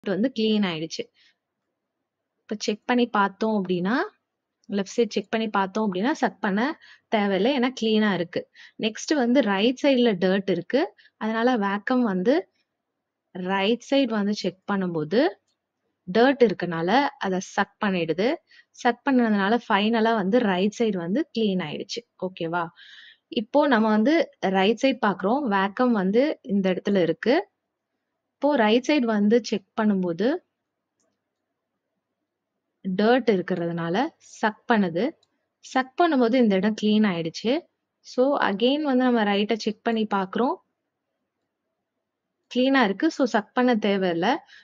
வந்து கிளீன் ஆயிடுச்சு. இப்ப செக் பண்ணி பார்த்தோம் அப்படின்னா, லெஃப்ட் சைட் செக் பண்ணி பார்த்தோம் அப்படின்னா, சக் பண்ண தேவையில்ல. ஏன்னா கிளீனா இருக்கு. நெக்ஸ்ட் வந்து ரைட் சைட்ல டர்ட் இருக்கு. அதனால வேக்கம் வந்து ரைட் சைடு வந்து செக் பண்ணும்போது, டர்ட் இருக்கனால அத சக் பண்ணிடுது. சக் பண்ணதுனால ஃபைனலா வந்து ரைட் சைடு வந்து கிளீன் ஆயிடுச்சு. ஓகேவா? இப்போ நம்ம வந்து ரைட் சைட் பார்க்குறோம். வேக்கம் வந்து இந்த இடத்துல இருக்கு. இப்போ ரைட் சைடு வந்து செக் பண்ணும்போது டர்ட் இருக்கிறதுனால சக் பண்ணுது. சக் பண்ணும்போது இந்த இடம் கிளீன் ஆயிடுச்சு. ஸோ அகெயின் வந்து நம்ம ரைட்ட செக் பண்ணி பார்க்குறோம். கிளீனா இருக்கு. ஸோ சக் பண்ண தேவையில்ல.